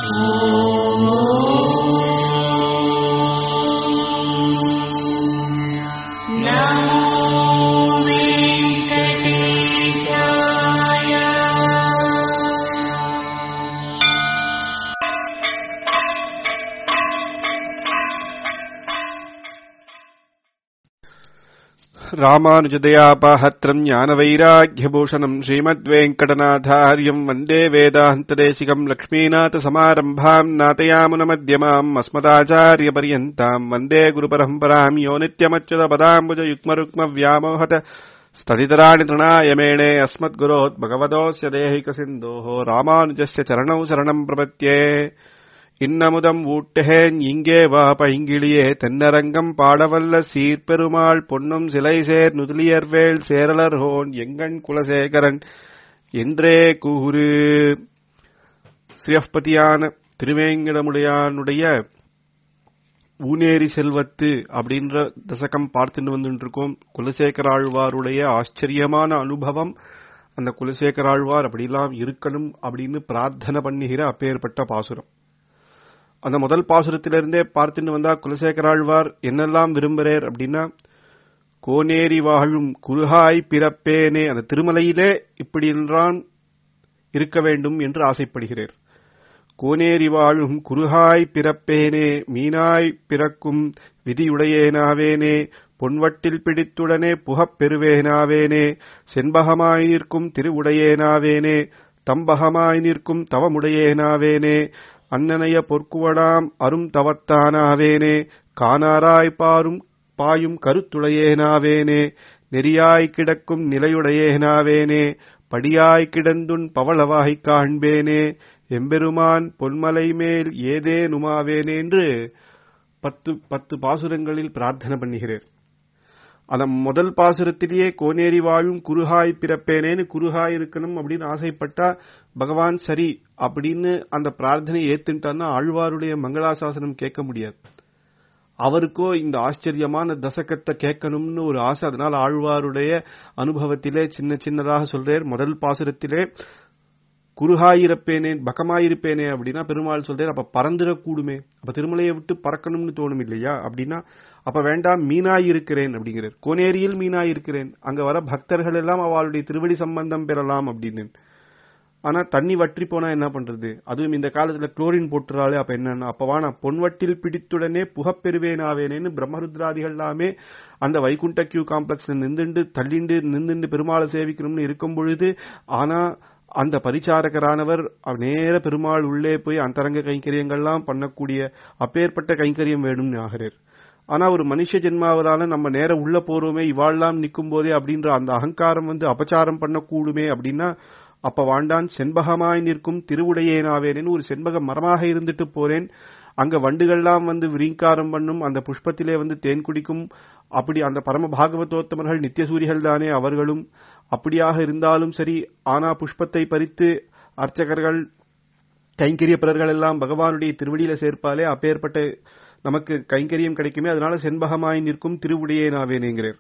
ராமானுஜதயாபாஹத்ரம் ஞானவைராக்கியபூஷணம் ஸ்ரீமத்வேங்கடநாதாரியம் வந்தே வேதாந்ததேசிகம் லக்ஷ்மீநாதசமாரம்பாம் நாதயாமுனமத்யமாம் அஸ்மதாச்சாரியபர்யந்தாம் வந்தே குருபரம்பராம் யோ நித்யமच्युतपदाम्बुजयुग्मरुक्मव्यामोहत स्तदितराणि तृणायमेणे अस्मद्गुरोद्भगवतोऽस्य देहिकसिन्धोः रामानुजस्य चरणौ शरणम् प्रपद्ये இன்னமுதம் ஊட்டுகேன் இங்கே வா பைங்கிளியே தென்னரங்கம் பாடவல்ல சீர்பெருமாள் பொன்னும் சிலை சேர் நுதலியர்வேள் சேரலர்ஹோன் எங்கண் குலசேகரன் என்றே கூறு சிரஃபதியான திருவேங்கடமுடையானுடைய ஊனேரி செல்வத்து அப்படின்ற தசகம் பார்த்துட்டு வந்துட்டு இருக்கோம் குலசேகர ஆழ்வாருடைய ஆச்சரியமான அனுபவம் அந்த குலசேகர ஆழ்வார் அப்படிலாம் இருக்கணும் அப்படின்னு பிரார்த்தனை பண்ணுகிற அப்பேற்பட்ட பாசுரம் அந்த முதல் பாசுரத்திலிருந்தே பார்த்துட்டு வந்தா குலசேகராழ்வார் என்னெல்லாம் விரும்புகிறார் அப்படின்னா கோனேரி வாழும் குருகாய் பிறப்பேனே அந்த திருமலையிலே இப்படி என்றான் இருக்க வேண்டும் என்று ஆசைப்படுகிறார் கோனேரி வாழும் குருகாய் பிறப்பேனே மீனாய் பிறக்கும் விதியுடையேனாவேனே பொன்வட்டில் பிடித்துடனே புகப் பெறுவேனாவேனே செண்பகமாய் நிற்கும் திருவுடையேனாவேனே தம்பகமாய் நிற்கும் தவமுடையேனாவேனே அன்னனைய பொற்குவடாம் அரும் தவத்தானாவேனே காணாராய் பாரும் பாயும் கருத்துடையேனாவேனே நெறியாய் கிடக்கும் நிலையுடையேனாவேனே படியாய் கிடந்துன் பவளவாய்க் காண்பேனே எம்பெருமான் பொன்மலை மேல் ஏதேனுமாவேனே என்று பத்து பத்து பாசுரங்களில் பிரார்த்தனை பண்ணுகிறேன் அந்த முதல் பாசுரத்திலேயே கோனேரி வாழும் குருகாய் பிறப்பேனேன்னு குருகாய் இருக்கணும் அப்படின்னு ஆசைப்பட்டா பகவான் சரி அப்படின்னு அந்த பிரார்த்தனை ஏத்துட்டான்னா ஆழ்வாருடைய மங்களாசாசனம் கேட்க முடியாது அவருக்கோ இந்த ஆச்சரியமான தசகத்தை கேட்கணும்னு ஒரு ஆசை அதனால ஆழ்வாருடைய அனுபவத்திலே சின்ன சின்னதாக சொல்றார் முதல் பாசுரத்திலே குருகாயிருப்பேனே பக்கமாயிருப்பேனே அப்படின்னா பெருமாள் சொல்றார் அப்ப பறந்துடக்கூடுமே அப்ப திருமலையை விட்டு பறக்கணும்னு தோணும் இல்லையா அப்படின்னா அப்ப வேண்டாம் மீனாய் இருக்கிறேன் அப்படிங்கிறார் கோனேரியில் மீனாய் இருக்கிறேன் அங்க வர பக்தர்கள் எல்லாம் அவளுடைய திருவடி சம்பந்தம் பெறலாம் அப்படின்னு ஆனா தண்ணி வற்றி போனா என்ன பண்றது அதுவும் இந்த காலத்துல குளோரின் போட்டுறாலே அப்ப என்னன்னா அப்பவா நான் பொன்வட்டில் பிடித்துடனே புகப்பெறுவேனாவேனேன்னு பிரம்மருத்ராதிகள் எல்லாமே அந்த வைகுண்ட கியூ காம்ப்ளெக்ஸ்ல நின்றுண்டு தள்ளிண்டு நின்றுண்டு பெருமாளை சேவிக்கணும்னு இருக்கும் பொழுது ஆனா அந்த பரிச்சாரகரானவர் நேர பெருமாள் உள்ளே போய் அந்தரங்க கைங்கரியங்கள்லாம் பண்ணக்கூடிய அப்பேற்பட்ட கைங்கரியம் வேணும்னு ஆகிறார் ஆனா ஒரு மனுஷ ஜென்மாவதால நம்ம நேர உள்ள போறோமே இவாள்லாம் நிற்கும் போதே அப்படின்ற அந்த அகங்காரம் வந்து அபச்சாரம் பண்ணக்கூடுமே அப்படின்னா அப்ப வாண்டான் செண்பகமாய் நிற்கும் திருவுடையேனாவேனேன்னு ஒரு செண்பக மரமாக இருந்துட்டு போறேன் அங்க வண்டுகள்லாம் வந்து விரீங்காரம் பண்ணும் அந்த புஷ்பத்திலே வந்து தேன் குடிக்கும் அப்படி அந்த பரம பாகவதோத்தமர்கள் நித்தியசூரிகள் தானே அவர்களும் அப்படியாக இருந்தாலும் சரி ஆனா புஷ்பத்தை பறித்து அர்ச்சகர்கள் கைங்கரிய பிறர்கள் எல்லாம் பகவானுடைய திருவடியில சேர்ப்பாலே அப்பேற்பட்ட நமக்கு கைங்கரியம் கிடைக்குமே அதனால செண்பகமாய் நிற்கும் திருவுடையேனாவேனேங்கிறார்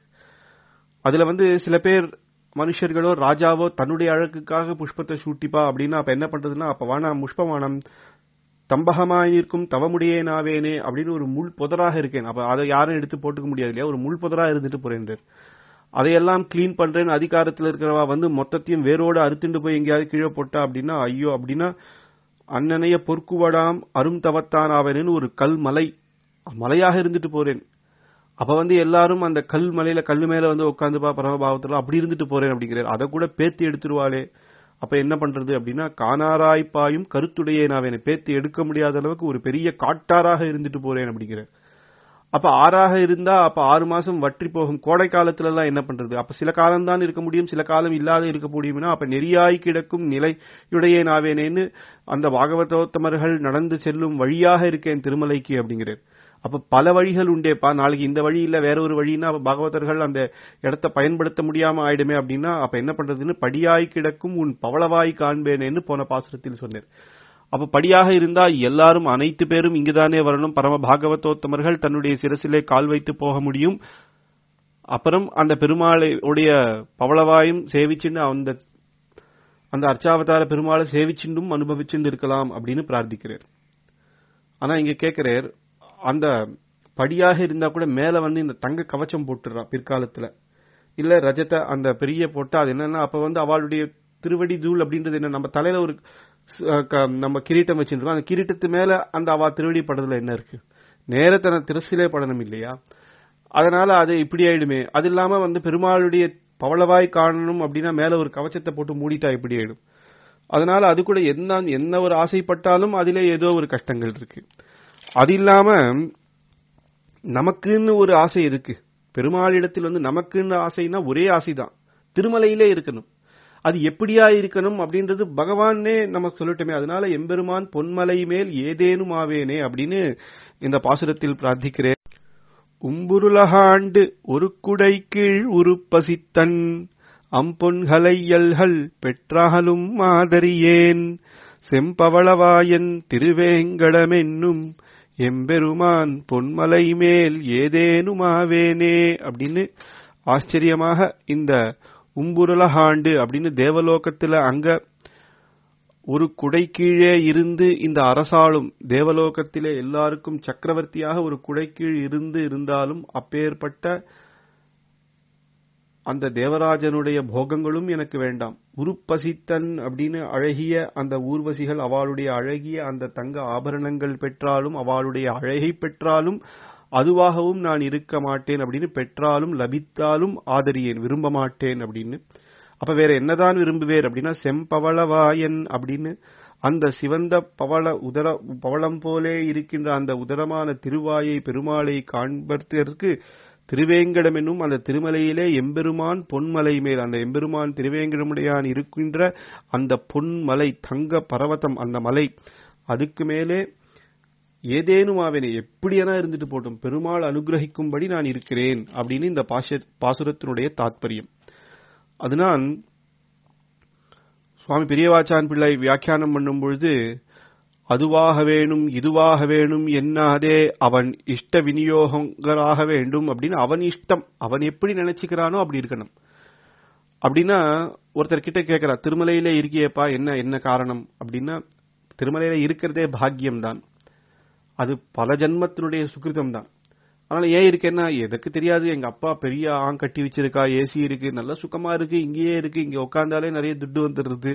அதுல வந்து சில பேர் மனுஷர்களோ ராஜாவோ தன்னுடைய அழகுக்காக புஷ்பத்தை சூட்டிப்பா அப்படின்னா அப்ப என்ன பண்றதுன்னா அப்ப வானாம் புஷ்பவானம் தம்பகமாயிருக்கும் தவமுடியே நாவேனே அப்படின்னு ஒரு முள் புதராக இருக்கேன் அப்ப அதை யாரும் எடுத்து போட்டுக்க முடியாது இல்லையா ஒரு முள் புதரா இருந்துட்டு போறேன் அதையெல்லாம் கிளீன் பண்றேன்னு அதிகாரத்தில் இருக்கிறவா வந்து மொத்தத்தையும் வேரோடு அறுத்துண்டு போய் எங்கேயாவது கீழே போட்டா அப்படின்னா ஐயோ அப்படின்னா அண்ணனைய பொற்குவடாம் அரும் தவத்தான் ஆவேனேன்னு ஒரு கல் மலை மலையாக இருந்துட்டு போறேன் அப்ப வந்து எல்லாரும் அந்த கல் மலையில கல்லு மேல வந்து உட்காந்துப்பா பரமபாவத்துல அப்படி இருந்துட்டு போறேன் அப்படிங்கிறார் அதை கூட பேத்தி எடுத்துருவாளே அப்ப என்ன பண்றது அப்படின்னா காணாராய்ப்பாயும் கருத்துடையே நான் பேத்தி எடுக்க முடியாத அளவுக்கு ஒரு பெரிய காட்டாராக இருந்துட்டு போறேன் அப்படிங்கிற அப்ப ஆறாக இருந்தா அப்ப ஆறு மாசம் வற்றி போகும் கோடை காலத்துல எல்லாம் என்ன பண்றது அப்ப சில காலம் தான் இருக்க முடியும் சில காலம் இல்லாத இருக்க முடியும்னா அப்ப நெறியாய் கிடக்கும் நிலையுடைய நாவேனேன்னு அந்த பாகவதோத்தமர்கள் நடந்து செல்லும் வழியாக இருக்கேன் திருமலைக்கு அப்படிங்கிறார் அப்ப பல வழிகள் உண்டேப்பா நாளைக்கு இந்த வழி இல்ல வேற ஒரு வழின்னா பாகவதர்கள் அந்த இடத்த பயன்படுத்த முடியாம ஆயிடுமே அப்படின்னா அப்ப என்ன பண்றதுன்னு படியாய் கிடக்கும் உன் பவளவாய் காண்பேனேன்னு போன பாசுரத்தில் சொன்னார் அப்ப படியாக இருந்தா எல்லாரும் அனைத்து பேரும் இங்குதானே வரணும் பரம பாகவதோத்தமர்கள் தன்னுடைய சிரசிலே கால் வைத்து போக முடியும் அப்புறம் அந்த பெருமாளை உடைய பவளவாயும் சேவிச்சுன்னு அந்த அந்த அர்ச்சாவதார பெருமாளை சேவிச்சுண்டும் அனுபவிச்சுண்டு இருக்கலாம் அப்படின்னு பிரார்த்திக்கிறார் ஆனா இங்க கேட்கிறார் அந்த படியாக இருந்தா கூட மேல வந்து இந்த தங்க கவச்சம் போட்டுறான் பிற்காலத்துல இல்ல ரஜத அந்த பெரிய போட்டா அது என்னன்னா அப்ப வந்து அவளுடைய திருவடி தூள் அப்படின்றது என்ன நம்ம தலையில ஒரு ஸ்- க- நம்ம கிரீட்டம் வச்சிருக்கோம் அந்த கிரீட்டத்து மேல அந்த அவ திருவடி படத்துல என்ன இருக்கு நேரத்தன திருசிலே படணும் இல்லையா அதனால அது இப்படி ஆயிடுமே அது இல்லாம வந்து பெருமாளுடைய பவளவாய் காணணும் அப்படின்னா மேல ஒரு கவச்சத்தை போட்டு மூடிட்டா இப்படி ஆயிடும் அதனால அது கூட என்ன என்ன ஒரு ஆசைப்பட்டாலும் அதிலே ஏதோ ஒரு கஷ்டங்கள் இருக்கு அது இல்லாம நமக்குன்னு ஒரு ஆசை இருக்கு பெருமாளிடத்தில் வந்து நமக்குன்னு ஆசைன்னா ஒரே ஆசைதான் திருமலையிலே இருக்கணும் அது எப்படியா இருக்கணும் அப்படின்றது பகவானே நமக்கு சொல்லட்டுமே அதனால எம்பெருமான் பொன்மலை மேல் ஏதேனும் ஆவேனே அப்படின்னு இந்த பாசுரத்தில் பிரார்த்திக்கிறேன் உம்புருலகாண்டு ஒரு குடை கீழ் உருப்பசித்தன் அம்பொன்களையல்கள் பெற்றாலும் மாதரியேன் செம்பவளவாயன் திருவேங்கடமென்னும் எம்பெருமான் பொன்மலை மேல் ஏதேனுமாவேனே அப்படின்னு ஆச்சரியமாக இந்த உம்புருலகாண்டு அப்படின்னு தேவலோகத்துல அங்க ஒரு குடை கீழே இருந்து இந்த அரசாளும் தேவலோகத்திலே எல்லாருக்கும் சக்கரவர்த்தியாக ஒரு குடை கீழ் இருந்து இருந்தாலும் அப்பேற்பட்ட அந்த தேவராஜனுடைய போகங்களும் எனக்கு வேண்டாம் உருப்பசித்தன் அப்படின்னு அழகிய அந்த ஊர்வசிகள் அவளுடைய அழகிய அந்த தங்க ஆபரணங்கள் பெற்றாலும் அவளுடைய அழகை பெற்றாலும் அதுவாகவும் நான் இருக்க மாட்டேன் அப்படின்னு பெற்றாலும் லபித்தாலும் ஆதரியேன் விரும்ப மாட்டேன் அப்படின்னு அப்ப வேற என்னதான் விரும்புவேர் அப்படின்னா செம்பவளவாயன் அப்படின்னு அந்த சிவந்த பவள உதர பவளம் போலே இருக்கின்ற அந்த உதரமான திருவாயை பெருமாளை காண்பதற்கு திருவேங்கடம் என்னும் அந்த திருமலையிலே எம்பெருமான் பொன்மலை மேல் அந்த எம்பெருமான் திருவேங்கடமுடையான் இருக்கின்ற அந்த பொன்மலை தங்க பர்வதம் அந்த மலை அதுக்கு மேலே ஏதேனும் ஆவேனே எப்படியென இருந்துட்டு போட்டும் பெருமாள் அனுகிரகிக்கும்படி நான் இருக்கிறேன் அப்படின்னு இந்த பாச பாசுரத்தினுடைய தாத்பரியம் அதனால் சுவாமி பெரியவாச்சான் பிள்ளை வியாக்கியானம் பண்ணும் பொழுது அதுவாக வேணும் இதுவாக வேணும் என்னாதே அவன் இஷ்ட விநியோகங்கராக வேண்டும் அப்படின்னு அவன் இஷ்டம் அவன் எப்படி நினைச்சுக்கிறானோ அப்படி இருக்கணும் அப்படின்னா ஒருத்தர் கிட்ட கேட்கிறா திருமலையில இருக்கியேப்பா என்ன என்ன காரணம் அப்படின்னா திருமலையில இருக்கிறதே பாக்கியம் தான் அது பல ஜன்மத்தினுடைய சுகிருதம் தான் அதனால ஏன் இருக்கேன்னா எதுக்கு தெரியாது எங்க அப்பா பெரிய ஆங் கட்டி வச்சிருக்கா ஏசி இருக்கு நல்ல சுகமா இருக்கு இங்கேயே இருக்கு இங்க உட்கார்ந்தாலே நிறைய துட்டு வந்துடுறது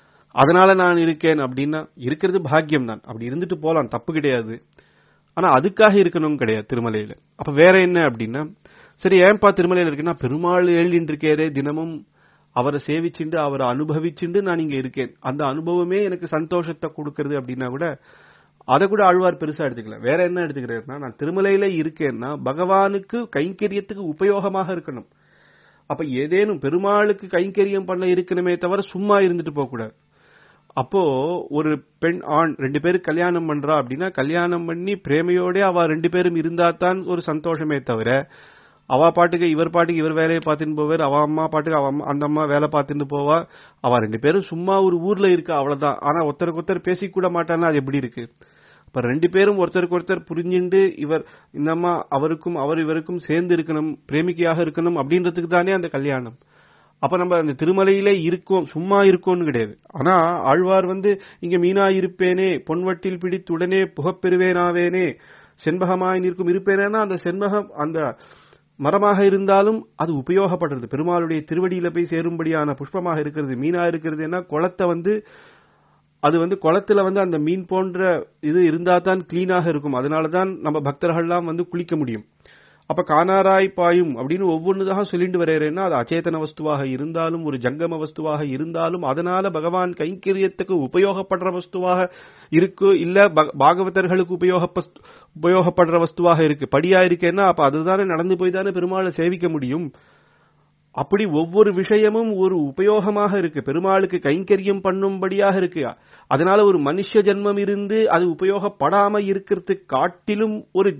அதனால நான் இருக்கேன் அப்படின்னா இருக்கிறது பாக்கியம் தான் அப்படி இருந்துட்டு போலாம் தப்பு கிடையாது ஆனா அதுக்காக இருக்கணும் கிடையாது திருமலையில அப்ப வேற என்ன அப்படின்னா சரி ஏன்பா திருமலையில இருக்குன்னா பெருமாள் எழுதிட்டு இருக்கேரே தினமும் அவரை சேவிச்சுண்டு அவரை அனுபவிச்சுண்டு நான் இங்க இருக்கேன் அந்த அனுபவமே எனக்கு சந்தோஷத்தை கொடுக்கறது அப்படின்னா கூட அதை கூட ஆழ்வார் பெருசா எடுத்துக்கல வேற என்ன எடுத்துக்கிறாருன்னா நான் திருமலையில இருக்கேன்னா பகவானுக்கு கைங்கரியத்துக்கு உபயோகமாக இருக்கணும் அப்ப ஏதேனும் பெருமாளுக்கு கைங்கரியம் பண்ண இருக்கணுமே தவிர சும்மா இருந்துட்டு போக கூடாது அப்போ ஒரு பெண் ஆண் ரெண்டு பேரும் கல்யாணம் பண்றா அப்படின்னா கல்யாணம் பண்ணி பிரேமையோட அவ ரெண்டு பேரும் இருந்தா தான் ஒரு சந்தோஷமே தவிர அவ பாட்டுக்கு இவர் பாட்டுக்கு இவர் வேலையை பார்த்துட்டு போவார் அவ அம்மா பாட்டுக்கு அவ அம்மா அந்த அம்மா வேலை பார்த்துட்டு போவா அவ ரெண்டு பேரும் சும்மா ஒரு ஊர்ல இருக்கா அவ்வளவுதான் ஆனா ஒருத்தருக்கு ஒருத்தர் பேசிக்கூட மாட்டான்னா அது எப்படி இருக்கு இப்ப ரெண்டு பேரும் ஒருத்தருக்கு ஒருத்தர் புரிஞ்சுண்டு இவர் இந்த அம்மா அவருக்கும் அவர் இவருக்கும் சேர்ந்து இருக்கணும் பிரேமிக்கையாக இருக்கணும் அப்படின்றதுக்கு தானே அந்த கல்யாணம் அப்ப நம்ம அந்த திருமலையிலே இருக்கோம் சும்மா இருக்கோம்னு கிடையாது ஆனா ஆழ்வார் வந்து இங்க மீனா இருப்பேனே பொன்வட்டில் பிடித்து உடனே புகப்பெறுவேனாவேனே செண்பகமாய் நிற்கும் இருப்பேனேன்னா அந்த செண்பகம் அந்த மரமாக இருந்தாலும் அது உபயோகப்படுறது பெருமாளுடைய திருவடியில போய் சேரும்படியான புஷ்பமாக இருக்கிறது மீனா இருக்கிறதுனா குளத்தை வந்து அது வந்து குளத்துல வந்து அந்த மீன் போன்ற இது இருந்தா தான் கிளீனாக இருக்கும் அதனாலதான் நம்ம பக்தர்கள்லாம் வந்து குளிக்க முடியும் அப்ப கானாராய் பாயும் அப்படின்னு ஒவ்வொன்றுதாக சொல்லிட்டு வரையறேன்னா அது அச்சேதன வஸ்துவாக இருந்தாலும் ஒரு ஜங்கம வஸ்துவாக இருந்தாலும் அதனால பகவான் கைங்கரியத்துக்கு உபயோகப்படுற வஸ்துவாக இருக்கு இல்ல பக- பாகவதர்களுக்கு உபயோக உபயோகப்படுற வஸ்துவாக இருக்கு படியா இருக்கேன்னா அப்ப அதுதானே நடந்து போய் தானே பெருமாளை சேவிக்க முடியும் அப்படி ஒவ்வொரு விஷயமும் ஒரு உபயோகமாக இருக்கு பெருமாளுக்கு கைங்கரியம் பண்ணும்படியாக இருக்கு அதனால ஒரு மனுஷ ஜென்மம் இருந்து அது உபயோகப்படாம இருக்கிறது காட்டிலும் ஒரு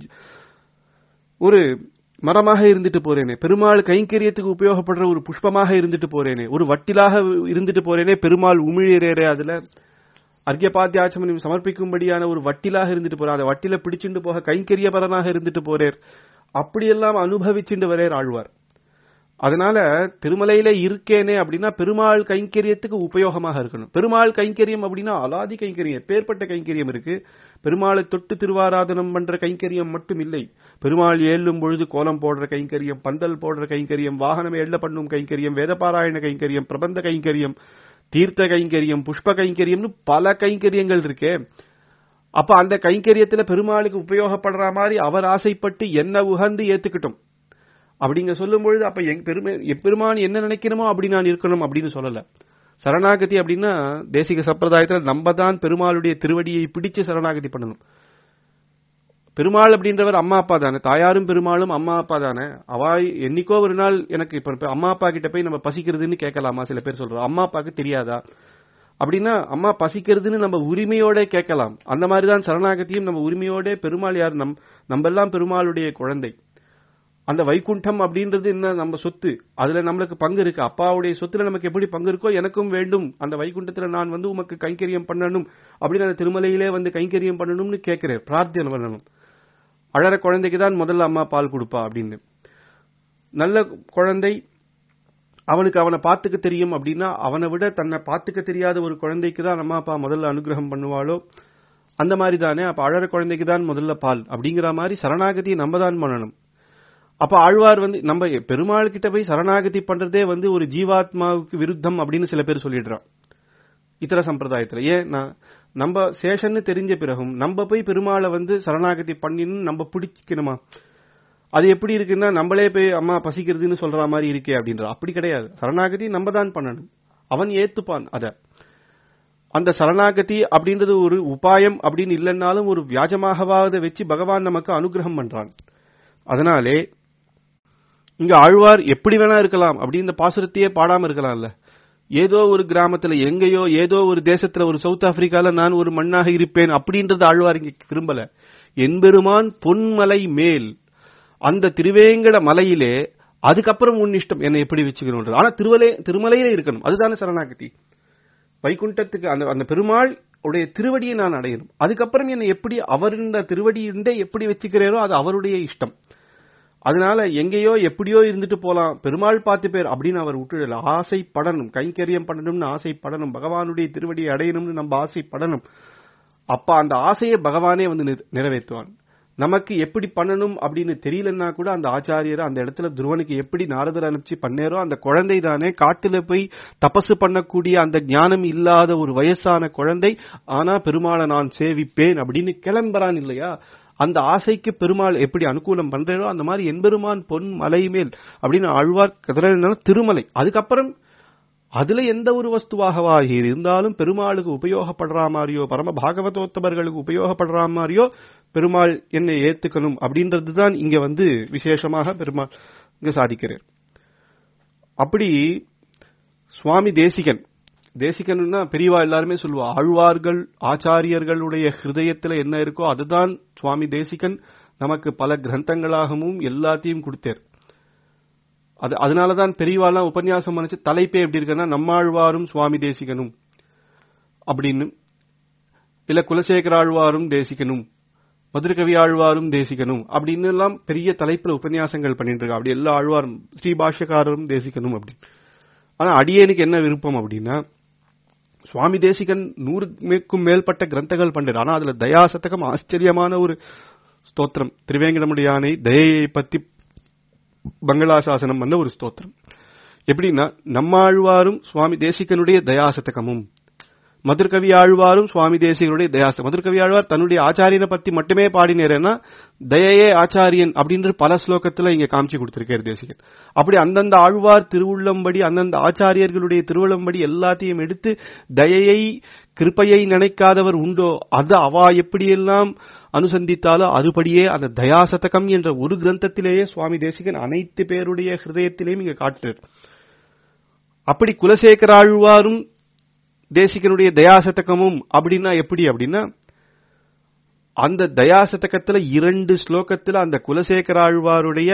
ஒரு மரமாக இருந்துட்டு போறேனே பெருமாள் கைங்கரியத்துக்கு உபயோகப்படுற ஒரு புஷ்பமாக இருந்துட்டு போறேனே ஒரு வட்டிலாக இருந்துட்டு போறேனே பெருமாள் உமிழறே அதுல அர்க்கியபாத்தியாச்சமனம் சமர்ப்பிக்கும்படியான ஒரு வட்டிலாக இருந்துட்டு போறார் அந்த வட்டில பிடிச்சுட்டு போக கைங்கரியபரனாக இருந்துட்டு போறேர் அப்படியெல்லாம் அனுபவிச்சுட்டு வரேர் ஆழ்வார் அதனால திருமலையில இருக்கேனே அப்படின்னா பெருமாள் கைங்கரியத்துக்கு உபயோகமாக இருக்கணும் பெருமாள் கைங்கரியம் அப்படின்னா அலாதி கைங்கரியம் பேர்பட்ட கைங்கரியம் இருக்கு பெருமாளை தொட்டு திருவாராதனம் பண்ற கைங்கரியம் மட்டும் இல்லை பெருமாள் ஏழும் பொழுது கோலம் போடுற கைங்கரியம் பந்தல் போடுற கைங்கரியம் வாகனம் எள்ள பண்ணும் கைங்கரியம் வேதபாராயண கைங்கரியம் பிரபந்த கைங்கரியம் தீர்த்த கைங்கரியம் புஷ்ப கைங்கரியம்னு பல கைங்கரியங்கள் இருக்கே அப்ப அந்த கைங்கரியத்துல பெருமாளுக்கு உபயோகப்படுற மாதிரி அவர் ஆசைப்பட்டு என்ன உகந்து ஏத்துக்கிட்டோம் அப்படிங்க சொல்லும் பொழுது அப்ப எங் பெருமை எப்பெருமான் என்ன நினைக்கணுமோ அப்படி நான் இருக்கணும் அப்படின்னு சொல்லல சரணாகதி அப்படின்னா தேசிக சம்பிரதாயத்துல நம்ம தான் பெருமாளுடைய திருவடியை பிடிச்சு சரணாகதி பண்ணணும் பெருமாள் அப்படின்றவர் அம்மா அப்பா தானே தாயாரும் பெருமாளும் அம்மா அப்பா தானே அவா என்னைக்கோ ஒரு நாள் எனக்கு இப்ப அம்மா அப்பா கிட்ட போய் நம்ம பசிக்கிறதுன்னு கேட்கலாமா சில பேர் சொல்றோம் அம்மா அப்பாவுக்கு தெரியாதா அப்படின்னா அம்மா பசிக்கிறதுன்னு நம்ம உரிமையோட கேட்கலாம் அந்த மாதிரிதான் சரணாகதியும் நம்ம உரிமையோட பெருமாள் யார் நம் நம்ம எல்லாம் பெருமாளுடைய குழந்தை அந்த வைகுண்டம் அப்படின்றது என்ன நம்ம சொத்து அதுல நம்மளுக்கு பங்கு இருக்கு அப்பாவுடைய சொத்துல நமக்கு எப்படி பங்கு இருக்கோ எனக்கும் வேண்டும் அந்த வைகுண்டத்துல நான் வந்து உமக்கு கைங்கரியம் பண்ணணும் அப்படின்னு அந்த திருமலையிலே வந்து கைங்கரியம் பண்ணணும்னு கேட்கிறேன் பிரார்த்தனை பண்ணணும் அழற குழந்தைக்கு தான் முதல்ல அம்மா பால் கொடுப்பா அப்படின்னு நல்ல குழந்தை அவனுக்கு அவனை பார்த்துக்க தெரியும் அப்படின்னா அவனை விட தன்னை பார்த்துக்க தெரியாத ஒரு குழந்தைக்கு தான் அம்மா அப்பா முதல்ல அனுகிரகம் பண்ணுவாளோ அந்த மாதிரி தானே அப்ப அழற குழந்தைக்கு தான் முதல்ல பால் அப்படிங்கிற மாதிரி சரணாகதியை நம்ம தான் பண்ணணும் அப்ப ஆழ்வார் வந்து நம்ம பெருமாள் கிட்ட போய் சரணாகதி பண்றதே வந்து ஒரு ஜீவாத்மாவுக்கு விருத்தம் அப்படின்னு சில பேர் சொல்லிடுறான் இத்தர சம்பிரதாயத்துல ஏன் நான் நம்ம சேஷன்னு தெரிஞ்ச பிறகும் நம்ம போய் பெருமாளை வந்து சரணாகதி பண்ணின்னு நம்ம பிடிக்கணுமா அது எப்படி இருக்குன்னா நம்மளே போய் அம்மா பசிக்கிறதுன்னு சொல்ற மாதிரி இருக்கே அப்படின்ற அப்படி கிடையாது சரணாகதி நம்ம தான் பண்ணணும் அவன் ஏத்துப்பான் அத அந்த சரணாகதி அப்படின்றது ஒரு உபாயம் அப்படின்னு இல்லைன்னாலும் ஒரு வியாஜமாகவாத வச்சு பகவான் நமக்கு அனுகிரகம் பண்றான் அதனாலே இங்க ஆழ்வார் எப்படி வேணா இருக்கலாம் அப்படின்னு இந்த பாசுரத்தையே பாடாம இருக்கலாம்ல ஏதோ ஒரு கிராமத்துல எங்கேயோ ஏதோ ஒரு தேசத்துல ஒரு சவுத் ஆப்பிரிக்கால நான் ஒரு மண்ணாக இருப்பேன் அப்படின்றது ஆழ்வார் இங்க விரும்பல என்பெருமான் பொன்மலை மேல் அந்த திருவேங்கட மலையிலே அதுக்கப்புறம் உன் இஷ்டம் என்னை எப்படி வச்சுக்கணும் ஆனா திருவலை திருமலையில இருக்கணும் அதுதானே சரணாகதி வைகுண்டத்துக்கு அந்த அந்த பெருமாள் உடைய திருவடியை நான் அடையணும் அதுக்கப்புறம் என்னை எப்படி அவர் இந்த திருவடியுண்டே எப்படி வச்சுக்கிறாரோ அது அவருடைய இஷ்டம் அதனால எங்கேயோ எப்படியோ இருந்துட்டு போலாம் பெருமாள் பார்த்து பேர் அப்படின்னு அவர் விட்டுடல ஆசைப்படணும் கைங்கரியம் பண்ணணும்னு ஆசைப்படணும் பகவானுடைய திருவடியை அடையணும்னு நம்ம ஆசைப்படணும் அப்ப அந்த ஆசையை பகவானே வந்து நிறைவேற்றுவான் நமக்கு எப்படி பண்ணணும் அப்படின்னு தெரியலன்னா கூட அந்த ஆச்சாரியரை அந்த இடத்துல துருவனுக்கு எப்படி நாரதர் அனுப்பிச்சு பண்ணேரோ அந்த குழந்தை தானே காட்டுல போய் தபசு பண்ணக்கூடிய அந்த ஞானம் இல்லாத ஒரு வயசான குழந்தை ஆனா பெருமாளை நான் சேவிப்பேன் அப்படின்னு கிளம்புறான் இல்லையா அந்த ஆசைக்கு பெருமாள் எப்படி அனுகூலம் பண்றாரோ அந்த மாதிரி என்பெருமான் பொன் மலை மேல் அப்படின்னு ஆழ்வார் கதிர திருமலை அதுக்கப்புறம் அதுல எந்த ஒரு வஸ்துவாகவா இருந்தாலும் பெருமாளுக்கு உபயோகப்படுற மாதிரியோ பரம பாகவதோத்தமர்களுக்கு உபயோகப்படுற மாதிரியோ பெருமாள் என்னை ஏத்துக்கணும் அப்படின்றதுதான் இங்க வந்து விசேஷமாக பெருமாள் இங்க சாதிக்கிறார் அப்படி சுவாமி தேசிகன் தேசிகன்னா பெரியவா எல்லாருமே சொல்லுவா ஆழ்வார்கள் ஆச்சாரியர்களுடைய ஹிருதயத்துல என்ன இருக்கோ அதுதான் சுவாமி தேசிகன் நமக்கு பல கிரந்தங்களாகவும் எல்லாத்தையும் கொடுத்தார் அது அதனாலதான் பெரியவாலாம் உபன்யாசம் பண்ணிச்சு தலைப்பே எப்படி இருக்குன்னா நம்மாழ்வாரும் சுவாமி தேசிகனும் அப்படின்னு இல்ல குலசேகர ஆழ்வாரும் தேசிகனும் மதுரகவி ஆழ்வாரும் தேசிகனும் அப்படின்னு எல்லாம் பெரிய தலைப்புல உபன்யாசங்கள் பண்ணிட்டு இருக்கா அப்படி எல்லா ஆழ்வாரும் ஸ்ரீபாஷ்யக்காரரும் தேசிகனும் அப்படின்னு ஆனா அடியேனுக்கு என்ன விருப்பம் அப்படின்னா சுவாமி தேசிகன் நூறுக்கும் மேற்பட்ட கிரந்தங்கள் பண்றாரு ஆனா அதுல தயா சதகம் ஆச்சரியமான ஒரு ஸ்தோத்திரம் திருவேங்கடமுடியானை தயையை பத்தி பங்களாசாசனம் பண்ண ஒரு ஸ்தோத்திரம் எப்படின்னா நம்மாழ்வாரும் சுவாமி தேசிகனுடைய தயாசதகமும் மதுர்கவி ஆழ்வாரும் சுவாமி தேசிகனுடைய தயாச மதுர்கவி ஆழ்வார் தன்னுடைய ஆச்சாரியனை பத்தி மட்டுமே பாடினேரேன்னா தயையே ஆச்சாரியன் அப்படின்ற பல ஸ்லோகத்துல இங்க காமிச்சு கொடுத்திருக்காரு தேசிகன் அப்படி அந்தந்த ஆழ்வார் திருவுள்ளம்படி அந்தந்த ஆச்சாரியர்களுடைய திருவுள்ளம்படி எல்லாத்தையும் எடுத்து தயையை கிருப்பையை நினைக்காதவர் உண்டோ அது அவா எப்படியெல்லாம் அனுசந்தித்தாலோ அதுபடியே அந்த தயாசதகம் என்ற ஒரு கிரந்தத்திலேயே சுவாமி தேசிகன் அனைத்து பேருடைய ஹிருதயத்திலேயும் இங்க காட்டுறார் அப்படி குலசேகர ஆழ்வாரும் தேசிகனுடைய தயாசதகமும் அப்படின்னா எப்படி அப்படின்னா அந்த தயாசதகத்துல இரண்டு ஸ்லோகத்துல அந்த குலசேகர ஆழ்வாருடைய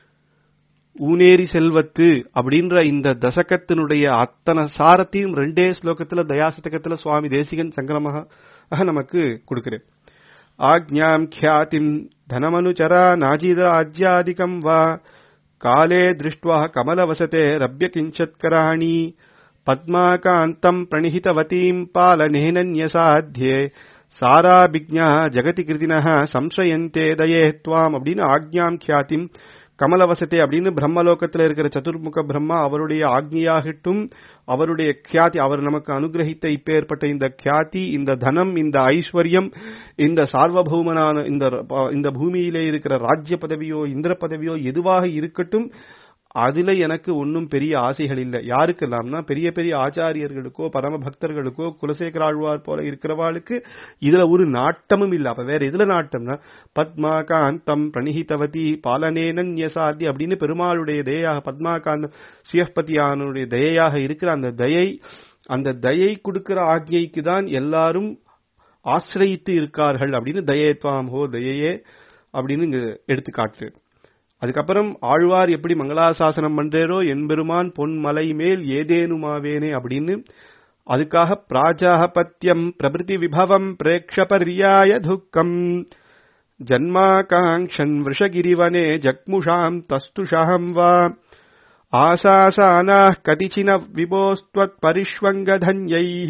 ஊனேரி செல்வத்து அப்படின்ற இந்த தசகத்தினுடைய அத்தனை சாரத்தையும் ரெண்டே ஸ்லோகத்துல தயாசதகத்துல சுவாமி தேசிகன் சங்கரமாக நமக்கு கொடுக்கிறேன் ஆக்ஞாம் ख्यातिम् धनमनुचरा नाजिराज्यादिकम् वा காலே திருஷ்டுவா கமலவசதே ரப்ய கிஞ்சத்கராணி பத்மாகாந்தம் பிரணிஹிதவதீம் பாலனேனன்யசாத்தியே சாராபிக்ஞா ஜெகதி கிருதினः சம்சயந்தே தயே துவாம் அப்படின்னு ஆக்ஞாம் கியாத்திம் கமலவசத்தே அப்படின்னு பிரம்மலோகத்தில் இருக்கிற சதுர்முக பிரம்மா அவருடைய ஆக்ஞியாகட்டும் அவருடைய கியாதி அவர் நமக்கு அனுகிரகித்த இப்பேற்பட்ட இந்த கியாதி இந்த தனம் இந்த ஐஸ்வர்யம் இந்த சார்வபௌமனான இந்த இந்த பூமியிலே இருக்கிற ராஜ்ய பதவியோ இந்திர பதவியோ எதுவாக இருக்கட்டும் அதுல எனக்கு ஒன்றும் பெரிய ஆசைகள் இல்லை யாருக்கெல்லாம்னா பெரிய பெரிய ஆச்சாரியர்களுக்கோ பரம பக்தர்களுக்கோ குலசேகராழ்வார் போல இருக்கிறவாளுக்கு இதுல ஒரு நாட்டமும் இல்லை அப்ப வேற எதுல நாட்டம்னா பத்மாகாந்தம் பிரணிஹிதவதி பாலனேனன்யசாதி அப்படின்னு பெருமாளுடைய தயையாக பத்மாகாந்தம் சிவபதியானுடைய தயையாக இருக்கிற அந்த தயை அந்த தயை கொடுக்கிற ஆக்ஞைக்கு தான் எல்லாரும் ஆசிரயித்து இருக்கார்கள் அப்படின்னு தயேத்வாம் ஹோ தயையே அப்படின்னு இங்க எடுத்துக்காட்டு அதுக்கப்புறம் ஆழ்வார் எப்படி மங்களாசாசனம் பண்றேரோ என்பெருமான் பொன்மலை மேல் ஏதேனுமாவேனே அப்படின்னு அதுக்காக பிராஜாபத்தியம் பிரபிருதி விபவம் பிரேக்ஷபர்யாய துக்கம் ஜன்மாகாங்க்ஷன் விஷகிரிவனே ஜக்முஷாம் தஸ்துஷாம் வா ஆசாசானாः கதிச்சின விபோஸ்த்வத் பரிஷ்வங்கதன்யைः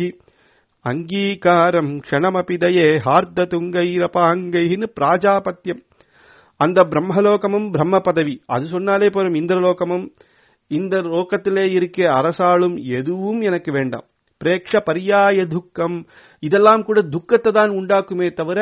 அங்கீகாரம் க்ஷணமபி தயே ஹார்ததுங்கைரபாங்கைன்னு பிராஜாபத்தியம் அந்த பிரம்மலோகமும் பிரம்ம பதவி அது சொன்னாலே போதும் இந்திரலோகமும் இந்த லோகத்திலே இருக்க அரசாளும் எதுவும் எனக்கு வேண்டாம் பிரேக்ஷ பரியாய துக்கம் இதெல்லாம் கூட துக்கத்தை தான் உண்டாக்குமே தவிர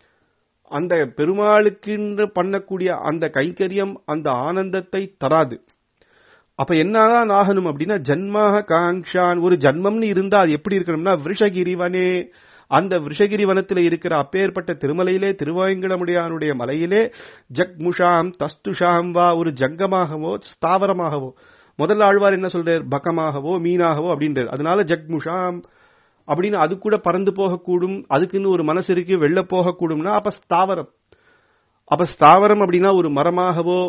அந்த பெருமாளுக்கு பண்ணக்கூடிய அந்த கைங்கரியம் அந்த ஆனந்தத்தை தராது அப்ப என்னதான் ஆகணும் அப்படின்னா ஜன்மாக காங்ஷான் ஒரு ஜன்மம்னு இருந்தா அது எப்படி இருக்கணும்னா விஷகிரிவனே அந்த விஷகிரி வனத்தில் இருக்கிற அப்பேற்பட்ட திருமலையிலே திருவாயங்கடமுடையானுடைய மலையிலே ஜக்முஷாம் தஸ்துஷாம் வா ஒரு ஜங்கமாகவோ ஸ்தாவரமாகவோ முதல்ல ஆழ்வார் என்ன சொல்றார் பக்கமாகவோ மீனாகவோ அப்படின்றார் அதனால ஜக்முஷாம் அப்படின்னு அது கூட பறந்து போகக்கூடும் அதுக்குன்னு ஒரு மனசு இருக்கு வெளில போகக்கூடும்னா அப்ப ஸ்தாவரம் அப்ப ஸ்தாவரம் அப்படின்னா ஒரு மரமாகவோ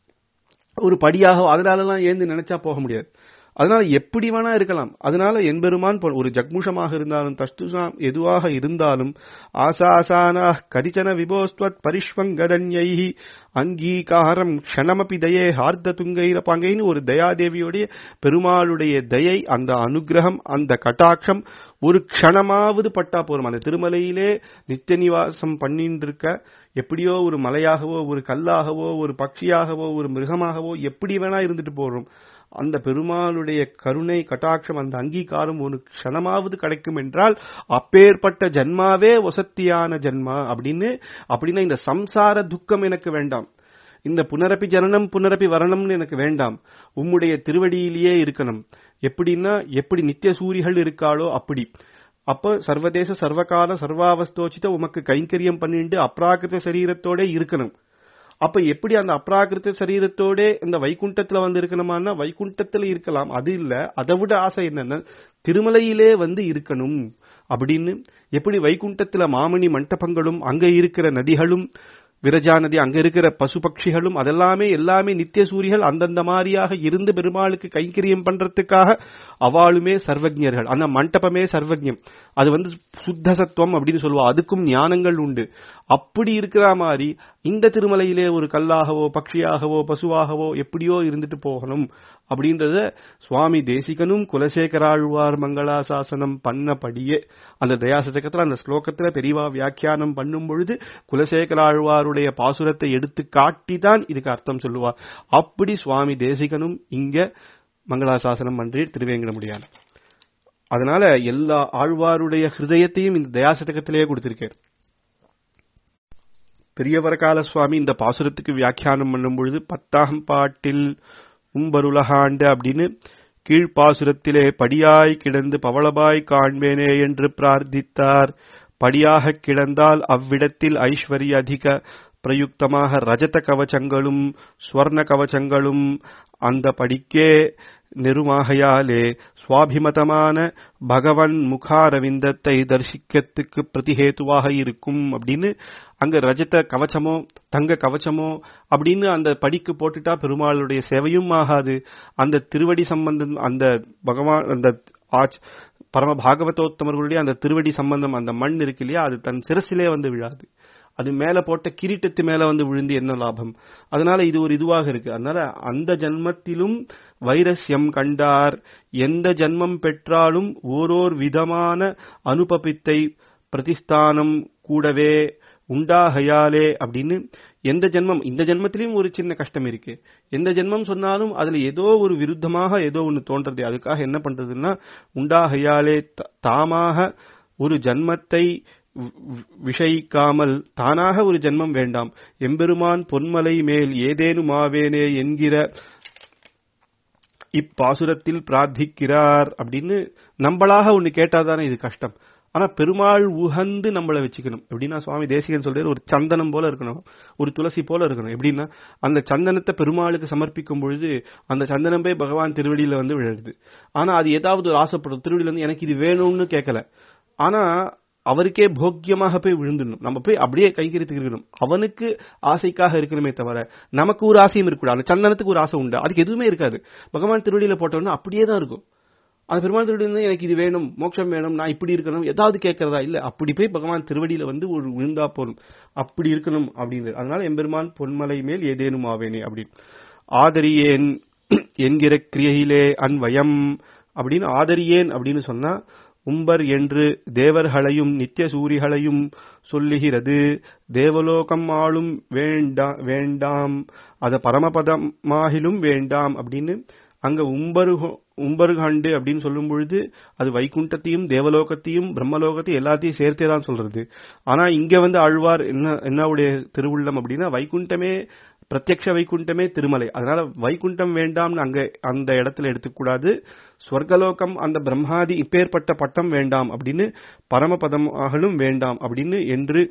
ஒரு படியாகவோ அதனாலலாம் ஏந்து நினைச்சா போக முடியாது அதனால எப்படி வேணா இருக்கலாம் அதனால என்பெருமான் ஒரு ஜக்முஷமாக இருந்தாலும் தஸ்துசாம் எதுவாக இருந்தாலும் ஆசாசானா கரிச்சன விபோஸ்துவத் பரிஷ்வங்கடன்யை அங்கீகாரம் க்ஷணமபி தயே ஹார்த துங்கைரப்பாங்கைன்னு ஒரு தயாதேவியுடைய பெருமாளுடைய தயை அந்த அனுகிரகம் அந்த கட்டாட்சம் ஒரு க்ஷணமாவது பட்டா போரும் அந்த திருமலையிலே நித்திய நிவாசம் பண்ணிட்டு இருக்க எப்படியோ ஒரு மலையாகவோ ஒரு கல்லாகவோ ஒரு பட்சியாகவோ ஒரு மிருகமாகவோ எப்படி வேணா இருந்துட்டு போறோம் அந்த பெருமாளுடைய கருணை கட்டாட்சம் அந்த அங்கீகாரம் ஒரு க்ஷணமாவது கிடைக்கும் என்றால் அப்பேற்பட்ட ஜன்மாவே வசத்தியான ஜன்மா அப்படின்னு அப்படின்னா இந்த சம்சார துக்கம் எனக்கு வேண்டாம் இந்த புனரப்பி ஜனனம் புனரப்பி வரணம்னு எனக்கு வேண்டாம் உம்முடைய திருவடியிலேயே இருக்கணும் எப்படின்னா எப்படி நித்திய சூரிகள் இருக்காளோ அப்படி அப்ப சர்வதேச சர்வகால சர்வாவஸ்தோச்சித உமக்கு கைங்கரியம் பண்ணிட்டு அப்ராகிருத சரீரத்தோட இருக்கணும் அப்ப எப்படி அந்த அப்ராகிருத்த சரீரத்தோட இந்த வைகுண்டத்துல வந்து இருக்கணுமானா வைகுண்டத்துல இருக்கலாம் அது இல்ல அதை விட ஆசை என்னன்னா திருமலையிலே வந்து இருக்கணும் அப்படின்னு எப்படி வைகுண்டத்துல மாமணி மண்டபங்களும் அங்க இருக்கிற நதிகளும் விரஜா நதி அங்க இருக்கிற பசு பட்சிகளும் அதெல்லாமே எல்லாமே நித்திய சூரிகள் அந்தந்த மாதிரியாக இருந்து பெருமாளுக்கு கைங்கரியம் பண்றதுக்காக அவாளுமே சர்வஜர்கள் அந்த மண்டபமே சர்வஜம் அது வந்து சுத்த சத்துவம் அப்படின்னு சொல்லுவா அதுக்கும் ஞானங்கள் உண்டு அப்படி இருக்கிற மாதிரி இந்த திருமலையிலே ஒரு கல்லாகவோ பக்ஷியாகவோ பசுவாகவோ எப்படியோ இருந்துட்டு போகணும் அப்படின்றத சுவாமி தேசிகனும் குலசேகராழ்வார் மங்களாசாசனம் பண்ணபடியே அந்த தயாசதகத்துல அந்த ஸ்லோகத்துல பெரியவா வியாக்கியானம் பண்ணும் பொழுது குலசேகராழ்வாருடைய பாசுரத்தை எடுத்து காட்டிதான் இதுக்கு அர்த்தம் சொல்லுவார் அப்படி சுவாமி தேசிகனும் இங்க மங்களாசாசனம் பண்றீர் திருவேங்கட முடியாது அதனால எல்லா ஆழ்வாருடைய ஹிருதயத்தையும் இந்த தயாசதகத்திலேயே கொடுத்திருக்கார் பெரியவரகால சுவாமி இந்த பாசுரத்துக்கு வியாக்கியானம் பண்ணும் பொழுது பத்தாம் பாட்டில் உம்பருலகாண்டு அப்படின்னு கீழ்ப்பாசுரத்திலே படியாய் கிடந்து பவளபாய் காண்பேனே என்று பிரார்த்தித்தார் படியாக கிடந்தால் அவ்விடத்தில் ஐஸ்வர்ய அதிக பிரயுக்தமாக ரஜத கவச்சங்களும் ஸ்வர்ண கவச்சங்களும் அந்த படிக்கே நெருமாகையாலே சுவாபிமதமான பகவன் முகாரவிந்தத்தை தரிசிக்கத்துக்கு பிரதிஹேத்துவாக இருக்கும் அப்படின்னு அங்க ரஜத கவச்சமோ தங்க கவச்சமோ அப்படின்னு அந்த படிக்கு போட்டுட்டா பெருமாளுடைய சேவையும் ஆகாது அந்த திருவடி சம்பந்தம் அந்த பகவான் அந்த ஆச் பரம பாகவதோத்தமர்களுடைய அந்த திருவடி சம்பந்தம் அந்த மண் இருக்கு இல்லையா அது தன் சிரசிலே வந்து விழாது அது மேல போட்ட கிரீட்டத்து மேல வந்து விழுந்து என்ன லாபம் அதனால இது ஒரு இதுவாக இருக்கு அதனால அந்த ஜன்மத்திலும் வைரஸ்யம் கண்டார் எந்த ஜன்மம் பெற்றாலும் ஓரோர் விதமான அனுபபித்தை பிரதிஸ்தானம் கூடவே உண்டாகையாலே அப்படின்னு எந்த ஜென்மம் இந்த ஜென்மத்திலையும் ஒரு சின்ன கஷ்டம் இருக்கு எந்த ஜென்மம் சொன்னாலும் அதுல ஏதோ ஒரு விருத்தமாக ஏதோ ஒன்று தோன்றது அதுக்காக என்ன பண்றதுன்னா உண்டாகையாலே தாமாக ஒரு ஜன்மத்தை விஷயிக்காமல் தானாக ஒரு ஜென்மம் வேண்டாம் எம்பெருமான் பொன்மலை மேல் ஏதேனும் ஆவேனே என்கிற இப்பாசுரத்தில் பிரார்த்திக்கிறார் அப்படின்னு நம்மளாக ஒன்னு கேட்டாதானே இது கஷ்டம் ஆனா பெருமாள் உகந்து நம்மளை வச்சுக்கணும் எப்படின்னா சுவாமி தேசிகன் சொல்றாரு ஒரு சந்தனம் போல இருக்கணும் ஒரு துளசி போல இருக்கணும் எப்படின்னா அந்த சந்தனத்தை பெருமாளுக்கு சமர்ப்பிக்கும் பொழுது அந்த சந்தனம் போய் பகவான் திருவடியில வந்து விழுது ஆனா அது ஏதாவது ஒரு ஆசைப்படும் திருவடியில வந்து எனக்கு இது வேணும்னு கேட்கல ஆனா அவருக்கே போக்கியமாக போய் விழுந்துடணும் நம்ம போய் அப்படியே கைகரித்துக்கு இருக்கணும் அவனுக்கு ஆசைக்காக இருக்கணுமே தவிர நமக்கு ஒரு ஆசையும் இருக்கக்கூடாது அந்த சந்தனத்துக்கு ஒரு ஆசை உண்டு அதுக்கு எதுவுமே இருக்காது பகவான் திருவடியில போட்டோம்னா அப்படியே தான் இருக்கும் அந்த பெருமாள் திருவடி எனக்கு இது வேணும் மோட்சம் வேணும் நான் இப்படி இருக்கணும் ஏதாவது கேட்கறதா இல்ல அப்படி போய் பகவான் திருவடியில வந்து ஒரு விழுந்தா போதும் அப்படி இருக்கணும் அப்படின்னு அதனால எம்பெருமான் பொன்மலை மேல் ஏதேனும் ஆவேனே அப்படின்னு ஆதரியேன் என்கிற கிரியையிலே அன்வயம் அப்படின்னு ஆதரியேன் அப்படின்னு சொன்னா உம்பர் என்று தேவர்களையும் நித்திய சூரிகளையும் சொல்லுகிறது தேவலோகம் ஆளும் வேண்டா வேண்டாம் அத பரமபதமாகிலும் வேண்டாம் அப்படின்னு அங்க உம்பரு உம்பருகாண்டு அப்படின்னு சொல்லும் பொழுது அது வைகுண்டத்தையும் தேவலோகத்தையும் பிரம்மலோகத்தையும் எல்லாத்தையும் சேர்த்தே தான் சொல்றது ஆனா இங்க வந்து ஆழ்வார் என்ன என்னவுடைய திருவுள்ளம் அப்படின்னா வைகுண்டமே பிரத்யக்ஷ வைகுண்டமே திருமலை அதனால வைகுண்டம் வேண்டாம்னு அங்க அந்த இடத்துல எடுத்துக்கூடாது ஸ்வர்கலோகம் அந்த பிரம்மாதி இப்பேற்பட்ட பட்டம் வேண்டாம் அப்படின்னு பரமபதமாகலும் வேண்டாம் அப்படின்னு என்று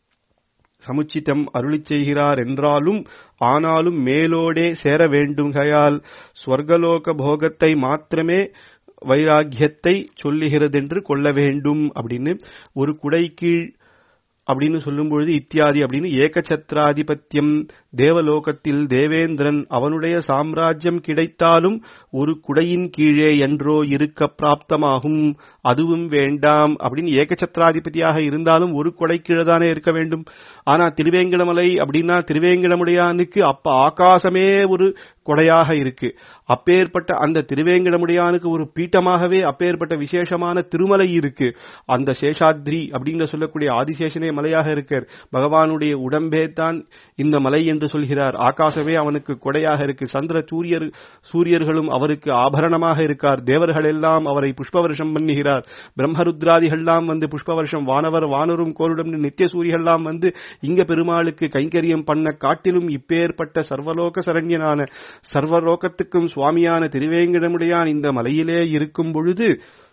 சமுச்சிதம் அருளி செய்கிறார் என்றாலும் ஆனாலும் மேலோடே சேர வேண்டுகையால் ஸ்வர்கலோக போகத்தை மாத்திரமே வைராக்கியத்தை சொல்லுகிறதென்று கொள்ள வேண்டும் அப்படின்னு ஒரு குடை கீழ் அப்படின்னு சொல்லும் பொழுது இத்தியாதி அப்படின்னு ஏகச்சத்ராதிபத்தியம் தேவலோகத்தில் தேவேந்திரன் அவனுடைய சாம்ராஜ்யம் கிடைத்தாலும் ஒரு குடையின் கீழே என்றோ இருக்க பிராப்தமாகும் அதுவும் வேண்டாம் அப்படின்னு ஏகச்சத்ராதிபதியாக இருந்தாலும் ஒரு குடை கீழே தானே இருக்க வேண்டும் ஆனா திருவேங்கடமலை அப்படின்னா திருவேங்கடமுடையானுக்கு அப்ப ஆகாசமே ஒரு கொடையாக இருக்கு அப்பேற்பட்ட அந்த திருவேங்கடமுடையானுக்கு ஒரு பீட்டமாகவே அப்பேற்பட்ட விசேஷமான திருமலை இருக்கு அந்த சேஷாத்ரி அப்படின்னு சொல்லக்கூடிய ஆதிசேஷனே மலையாக இருக்கார் பகவானுடைய உடம்பே தான் இந்த மலை என்று சொல்கிறார் ஆகாசமே அவனுக்கு கொடையாக இருக்கு சந்திர சூரியர் சூரியர்களும் அவருக்கு ஆபரணமாக இருக்கார் தேவர்கள் எல்லாம் அவரை புஷ்ப வருஷம் பண்ணுகிறார் பிரம்மருத்ராதிகள்லாம் வந்து புஷ்ப வருஷம் வானவர் வானரும் கோருடம் நித்திய சூரியெல்லாம் வந்து இங்க பெருமாளுக்கு கைங்கரியம் பண்ண காட்டிலும் இப்பேற்பட்ட சர்வலோக சரண்யனான சர்வலோகத்துக்கும் சுவாமியான திருவேங்கடமுடையான் இந்த மலையிலே இருக்கும் பொழுது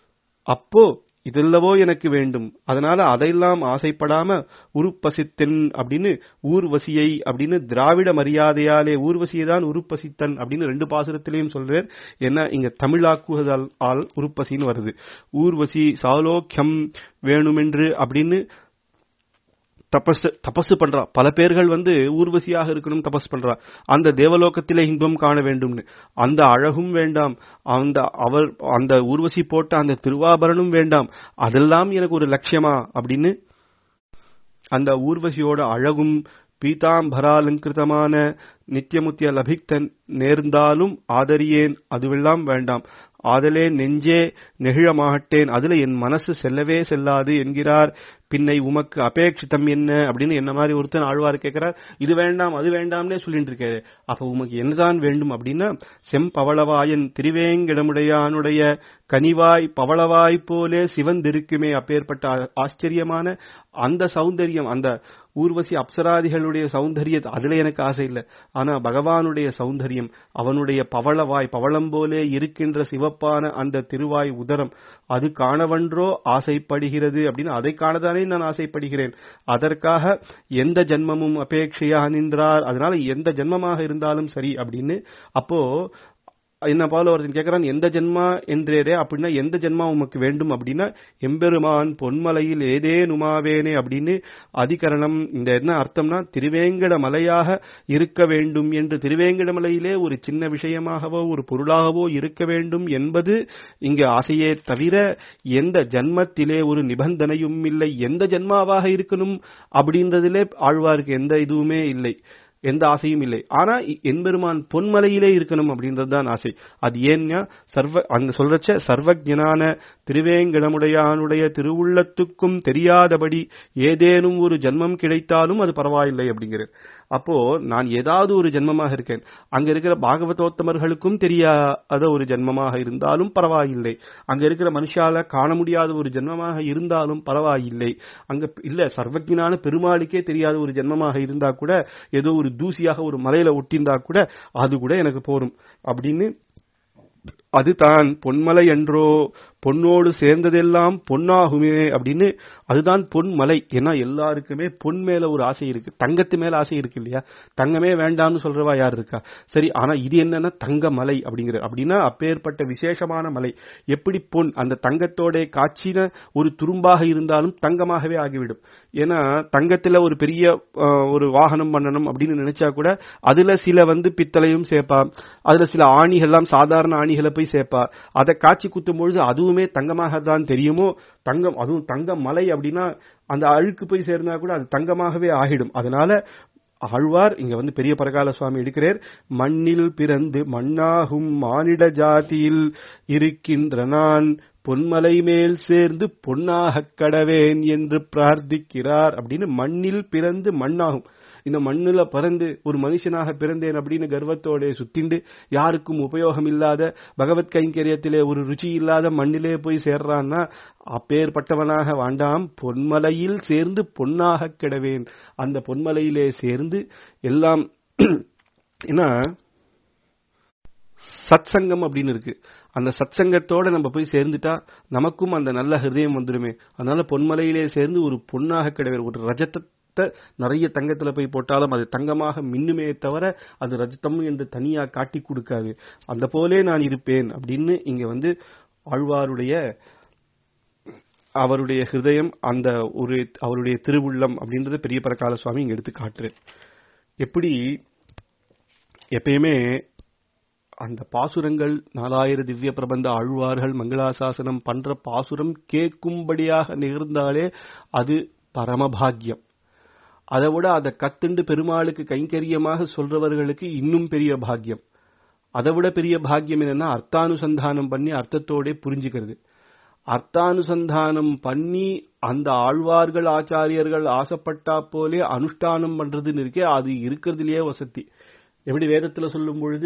அப்போ இதெல்லவோ எனக்கு வேண்டும் அதனால அதையெல்லாம் ஆசைப்படாம உருப்பசித்தன் அப்படின்னு ஊர்வசியை அப்படின்னு திராவிட மரியாதையாலே ஊர்வசியை தான் உருப்பசித்தன் அப்படின்னு ரெண்டு பாசுரத்திலையும் சொல்றார் என்ன இங்க தமிழாக்குவதால் ஆள் உருப்பசின்னு வருது ஊர்வசி சாலோக்கியம் வேணுமென்று அப்படின்னு தபஸ் தபஸ் பண்றா பல பேர்கள் வந்து ஊர்வசியாக இருக்கணும் தபஸ் பண்றா அந்த தேவலோகத்திலே இன்பம் காண வேண்டும்னு அந்த அழகும் வேண்டாம் அந்த அவர் அந்த ஊர்வசி போட்ட அந்த திருவாபரணம் வேண்டாம் அதெல்லாம் எனக்கு ஒரு லட்சியமா அப்படின்னு அந்த ஊர்வசியோட அழகும் பீதாம்பராலங்கிருதமான நித்தியமுத்திய லபித்த நேர்ந்தாலும் ஆதரியேன் அதுவெல்லாம் வேண்டாம் ஆதலே நெஞ்சே நெகிழமாகட்டேன் அதுல என் மனசு செல்லவே செல்லாது என்கிறார் பின்னை உமக்கு அபேட்சித்தம் என்ன அப்படின்னு என்ன மாதிரி ஒருத்தன் ஆழ்வார் கேட்கிறார் இது வேண்டாம் அது வேண்டாம்னே சொல்லிட்டு இருக்காரு அப்ப உமக்கு என்னதான் வேண்டும் அப்படின்னா செம்பவளவாயன் திருவேங்கிடமுடையானுடைய கனிவாய் பவளவாய் போலே சிவந்திருக்குமே அப்பேற்பட்ட ஆச்சரியமான அந்த சௌந்தரியம் அந்த ஊர்வசி அப்சராதிகளுடைய சௌந்தரிய அதுல எனக்கு ஆசை இல்லை ஆனா பகவானுடைய சௌந்தரியம் அவனுடைய பவளவாய் பவளம் போலே இருக்கின்ற சிவப்பான அந்த திருவாய் உதரம் அது காணவன்றோ ஆசைப்படுகிறது அப்படின்னு அதை காணதானே நான் ஆசைப்படுகிறேன் அதற்காக எந்த ஜென்மமும் அபேட்சையாக நின்றார் அதனால எந்த ஜென்மமாக இருந்தாலும் சரி அப்படின்னு அப்போ என்ன போல ஒருத்தன் கேட்கறான் எந்த ஜென்மா என்றேரே அப்படின்னா எந்த ஜென்மா உமக்கு வேண்டும் அப்படின்னா எம்பெருமான் பொன்மலையில் ஏதேனுமாவேனே அப்படின்னு அதிகரணம் இந்த என்ன அர்த்தம்னா திருவேங்கட மலையாக இருக்க வேண்டும் என்று திருவேங்கட மலையிலே ஒரு சின்ன விஷயமாகவோ ஒரு பொருளாகவோ இருக்க வேண்டும் என்பது இங்கு ஆசையே தவிர எந்த ஜன்மத்திலே ஒரு நிபந்தனையும் இல்லை எந்த ஜென்மாவாக இருக்கணும் அப்படின்றதிலே ஆழ்வாருக்கு எந்த இதுவுமே இல்லை எந்த ஆசையும் இல்லை ஆனா இ- எம்பெருமான் பொன்மலையிலே இருக்கணும் அப்படின்றது தான் ஆசை அது ஏன்னா சர்வ அந்த சொல்றச்ச சர்வஜனான திருவேங்கடமுடையானுடைய திருவுள்ளத்துக்கும் தெரியாதபடி ஏதேனும் ஒரு ஜென்மம் கிடைத்தாலும் அது பரவாயில்லை அப்படிங்கிறது அப்போ நான் ஏதாவது ஒரு ஜென்மமாக இருக்கேன் அங்க இருக்கிற பாகவதோத்தமர்களுக்கும் தெரியாத ஒரு ஜென்மமாக இருந்தாலும் பரவாயில்லை அங்க இருக்கிற மனுஷால காண முடியாத ஒரு ஜென்மமாக இருந்தாலும் பரவாயில்லை அங்க இல்ல சர்வஜனான பெருமாளுக்கே தெரியாத ஒரு ஜென்மமாக இருந்தா கூட ஏதோ ஒரு தூசியாக ஒரு மலையில ஒட்டியிருந்தா கூட அது கூட எனக்கு போரும் அப்படின்னு அதுதான் பொன்மலை என்றோ பொன்னோடு சேர்ந்ததெல்லாம் பொன்னாகுமே அப்படின்னு அதுதான் பொன்மலை ஏன்னா எல்லாருக்குமே பொன் மேல ஒரு ஆசை இருக்கு தங்கத்து மேல ஆசை இருக்கு இல்லையா தங்கமே வேண்டாம்னு சொல்றவா யார் இருக்கா சரி ஆனா இது என்னன்னா தங்க மலை அப்படிங்கிற அப்படின்னா அப்பேற்பட்ட விசேஷமான மலை எப்படி பொன் அந்த தங்கத்தோட காட்சின ஒரு துரும்பாக இருந்தாலும் தங்கமாகவே ஆகிவிடும் ஏன்னா தங்கத்துல ஒரு பெரிய அஹ், ஒரு வாகனம் பண்ணணும் அப்படின்னு நினைச்சா கூட அதுல சில வந்து பித்தளையும் சேர்ப்பா அதுல சில ஆணிகள்லாம் சாதாரண ஆணிகளை போய் சேர்ப்பா அதை காட்சி குத்தும் பொழுது அதுவுமே தங்கமாக தான் தெரியுமோ தங்கம் அதுவும் தங்க மலை அப்படின்னா அந்த அழுக்கு போய் சேர்ந்தா கூட அது தங்கமாகவே ஆகிடும் அதனால ஆழ்வார் இங்க வந்து பெரிய பரகால சுவாமி எடுக்கிறார் மண்ணில் பிறந்து மண்ணாகும் மானிட ஜாதியில் இருக்கின்ற நான் பொன்மலை மேல் சேர்ந்து பொன்னாகக் கடவேன் என்று பிரார்த்திக்கிறார் அப்படின்னு மண்ணில் பிறந்து மண்ணாகும் இந்த மண்ணுல பிறந்து ஒரு மனுஷனாக பிறந்தேன் அப்படின்னு கர்வத்தோட சுத்திண்டு யாருக்கும் உபயோகம் இல்லாத பகவத் கைங்கரியத்திலே ஒரு ருச்சி இல்லாத மண்ணிலே போய் சேர்றான்னா அப்பேற்பட்டவனாக வாண்டாம் பொன்மலையில் சேர்ந்து பொன்னாக கிடவேன் அந்த பொன்மலையிலே சேர்ந்து எல்லாம் ஏன்னா சத்சங்கம் அப்படின்னு இருக்கு அந்த சத்சங்கத்தோட நம்ம போய் சேர்ந்துட்டா நமக்கும் அந்த நல்ல ஹிருதயம் வந்துடுமே அதனால பொன்மலையிலே சேர்ந்து ஒரு பொன்னாக கிடவேன் ஒரு ரஜதத்தை நிறைய தங்கத்துல போய் போட்டாலும் அது தங்கமாக மின்னுமே தவிர அது ரஜதம் என்று தனியா காட்டி கொடுக்காது அந்த போலே நான் இருப்பேன் அப்படின்னு இங்க வந்து ஆழ்வாருடைய அவருடைய ஹிருதயம் அந்த ஒரு அவருடைய திருவுள்ளம் அப்படின்றத பெரிய பரகால சுவாமி இங்க எடுத்து காட்டுறேன் எப்படி எப்பயுமே அந்த பாசுரங்கள் நாலாயிர திவ்ய பிரபந்த ஆழ்வார்கள் மங்களாசாசனம் பண்ற பாசுரம் கேட்கும்படியாக நிகழ்ந்தாலே அது பரமபாகியம் அதை விட அதை கத்துண்டு பெருமாளுக்கு கைங்கரியமாக சொல்றவர்களுக்கு இன்னும் பெரிய பாக்கியம் அதை விட பெரிய பாக்கியம் என்னன்னா அர்த்தானுசந்தானம் பண்ணி அர்த்தத்தோட புரிஞ்சுக்கிறது அர்த்தானுசந்தானம் பண்ணி அந்த ஆழ்வார்கள் ஆச்சாரியர்கள் ஆசைப்பட்டா போலே அனுஷ்டானம் பண்றதுன்னு இருக்கே அது இருக்கிறதுலயே வசதி எப்படி வேதத்துல சொல்லும் பொழுது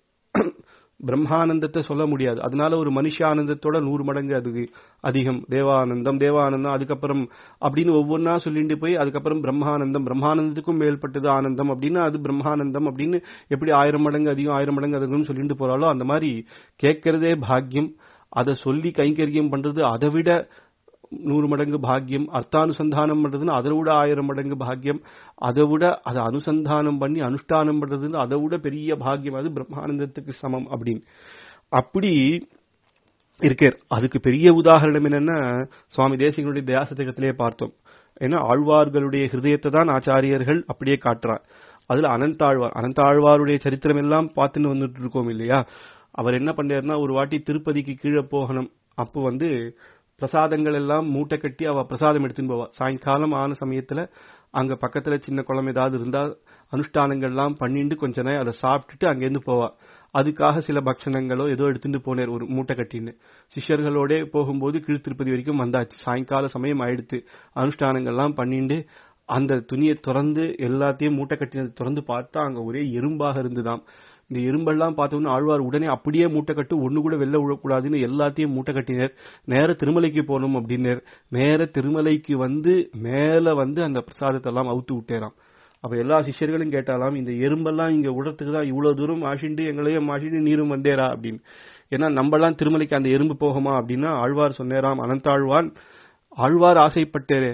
பிரம்மானந்தத்தை சொல்ல முடியாது அதனால ஒரு மனுஷானந்தத்தோட நூறு மடங்கு அது அதிகம் தேவானந்தம் தேவானந்தம் அதுக்கப்புறம் அப்படின்னு ஒவ்வொன்றா சொல்லிட்டு போய் அதுக்கப்புறம் பிரம்மானந்தம் பிரம்மானந்தத்துக்கும் மேல்பட்டது ஆனந்தம் அப்படின்னு அது பிரம்மானந்தம் அப்படின்னு எப்படி ஆயிரம் மடங்கு அதிகம் ஆயிரம் மடங்கு அதிகம்னு சொல்லிட்டு போறாலோ அந்த மாதிரி கேட்கறதே பாக்கியம் அதை சொல்லி கைங்கரியம் பண்றது அதை விட நூறு மடங்கு பாக்கியம் அர்த்தானுசந்தானம் பண்றதுன்னு அதை விட ஆயிரம் மடங்கு பாக்கியம் அதை விட அதை அனுசந்தானம் பண்ணி அனுஷ்டானம் பண்றதுன்னு அதை விட பெரிய பாக்கியம் அது பிரம்மானந்தத்துக்கு சமம் அப்படின்னு அப்படி இருக்கார் அதுக்கு பெரிய உதாரணம் என்னன்னா சுவாமி தேசிகனுடைய தியாசதகத்திலே பார்த்தோம் ஏன்னா ஆழ்வார்களுடைய ஹிருதயத்தை தான் ஆச்சாரியர்கள் அப்படியே காட்டுறார் அதுல அனந்தாழ்வார் அனந்தாழ்வாருடைய சரித்திரம் எல்லாம் பார்த்துன்னு வந்துட்டு இருக்கோம் இல்லையா அவர் என்ன பண்ணாருன்னா ஒரு வாட்டி திருப்பதிக்கு கீழே போகணும் அப்போ வந்து பிரசாதங்கள் எல்லாம் மூட்டை கட்டி அவ பிரசாதம் எடுத்துன்னு போவா சாயங்காலம் ஆன சமயத்துல அங்க பக்கத்துல சின்ன குளம் ஏதாவது இருந்தா அனுஷ்டானங்கள்லாம் பண்ணிட்டு கொஞ்ச நேரம் அதை சாப்பிட்டுட்டு அங்கேருந்து போவா அதுக்காக சில பக்ஷணங்களோ ஏதோ எடுத்துட்டு போனேர் ஒரு மூட்டை கட்டின்னு சிஷ்யர்களோட போகும்போது கீழ்த்திருப்பதி வரைக்கும் வந்தாச்சு சாயங்கால சமயம் ஆயிடுத்து அனுஷ்டானங்கள்லாம் பண்ணிட்டு அந்த துணியை திறந்து எல்லாத்தையும் மூட்டை கட்டினதை திறந்து பார்த்தா அங்க ஒரே எறும்பாக இருந்துதாம் இந்த எறும்பெல்லாம் பார்த்தோம்னா ஆழ்வார் உடனே அப்படியே மூட்டை கட்டு ஒண்ணு கூட வெளில விழக்கூடாதுன்னு எல்லாத்தையும் மூட்டை கட்டினர் நேர திருமலைக்கு போகணும் அப்படின்னார் நேர திருமலைக்கு வந்து மேல வந்து அந்த பிரசாதத்தை எல்லாம் அவுத்து விட்டேராம் அப்ப எல்லா சிஷ்யர்களும் கேட்டாலாம் இந்த எறும்பெல்லாம் இங்க விடுறதுக்கு தான் இவ்வளவு தூரம் மாஷிண்டு எங்களையும் மாஷிண்டு நீரும் வந்தேரா அப்படின்னு ஏன்னா நம்மலாம் திருமலைக்கு அந்த எறும்பு போகுமா அப்படின்னா ஆழ்வார் சொன்னேராம் அனந்தாழ்வான் ஆழ்வார் ஆசைப்பட்டேரே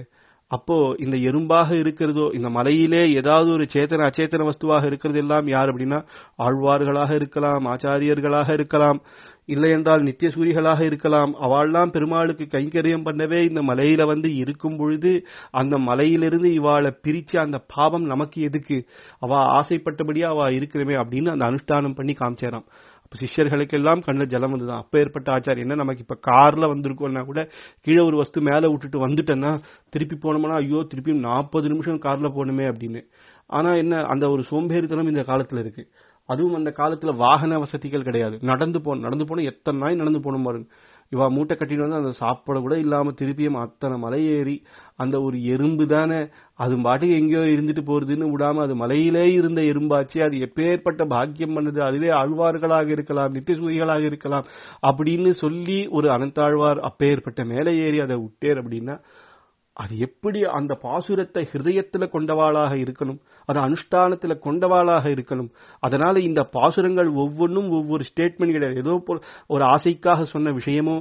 அப்போ இந்த எறும்பாக இருக்கிறதோ இந்த மலையிலே ஏதாவது ஒரு சேத்தன அச்சேதன வஸ்துவாக இருக்கிறது எல்லாம் யார் அப்படின்னா ஆழ்வார்களாக இருக்கலாம் ஆச்சாரியர்களாக இருக்கலாம் இல்லை என்றால் நித்திய சூரிகளாக இருக்கலாம் அவள்லாம் பெருமாளுக்கு கைங்கரியம் பண்ணவே இந்த மலையில வந்து இருக்கும் பொழுது அந்த மலையிலிருந்து இவாளை பிரிச்சு அந்த பாவம் நமக்கு எதுக்கு அவ ஆசைப்பட்டபடியா அவ இருக்கிறமே அப்படின்னு அந்த அனுஷ்டானம் பண்ணி காமிச்சாராம் அப்ப சிஷ்யர்களுக்கெல்லாம் கண்ணுல ஜலம் வந்துதான் அப்ப ஏற்பட்ட ஆச்சாரம் என்ன நமக்கு இப்ப கார்ல வந்திருக்கோம்னா கூட கீழே ஒரு வஸ்து மேல விட்டுட்டு வந்துட்டேன்னா திருப்பி போனோம்னா ஐயோ திருப்பி நாற்பது நிமிஷம் கார்ல போகணுமே அப்படின்னு ஆனா என்ன அந்த ஒரு சோம்பேறித்தனம் இந்த காலத்துல இருக்கு அதுவும் அந்த காலத்துல வாகன வசதிகள் கிடையாது நடந்து போன நடந்து போன எத்தனை நாய் நடந்து போகணும் பாருங்க இவா மூட்டை கட்டிட்டு வந்து அந்த சாப்பாடு கூட இல்லாம திருப்பியும் அத்தனை மலை ஏறி அந்த ஒரு எறும்பு தானே அது பாட்டுக்கு எங்கேயோ இருந்துட்டு போறதுன்னு விடாம அது மலையிலே இருந்த எறும்பாச்சு அது எப்பேற்பட்ட பாக்கியம் பண்ணுது அதுவே ஆழ்வார்களாக இருக்கலாம் நித்தியசூரிகளாக இருக்கலாம் அப்படின்னு சொல்லி ஒரு அனந்தாழ்வார் அப்பேற்பட்ட மேலே ஏறி அதை விட்டேர் அப்படின்னா அது எப்படி அந்த பாசுரத்தை ஹிருதயத்துல கொண்டவாளாக இருக்கணும் அது அனுஷ்டானத்துல கொண்டவாளாக இருக்கணும் அதனால இந்த பாசுரங்கள் ஒவ்வொன்றும் ஒவ்வொரு ஸ்டேட்மெண்ட் கிடையாது ஏதோ போல் ஒரு ஆசைக்காக சொன்ன விஷயமோ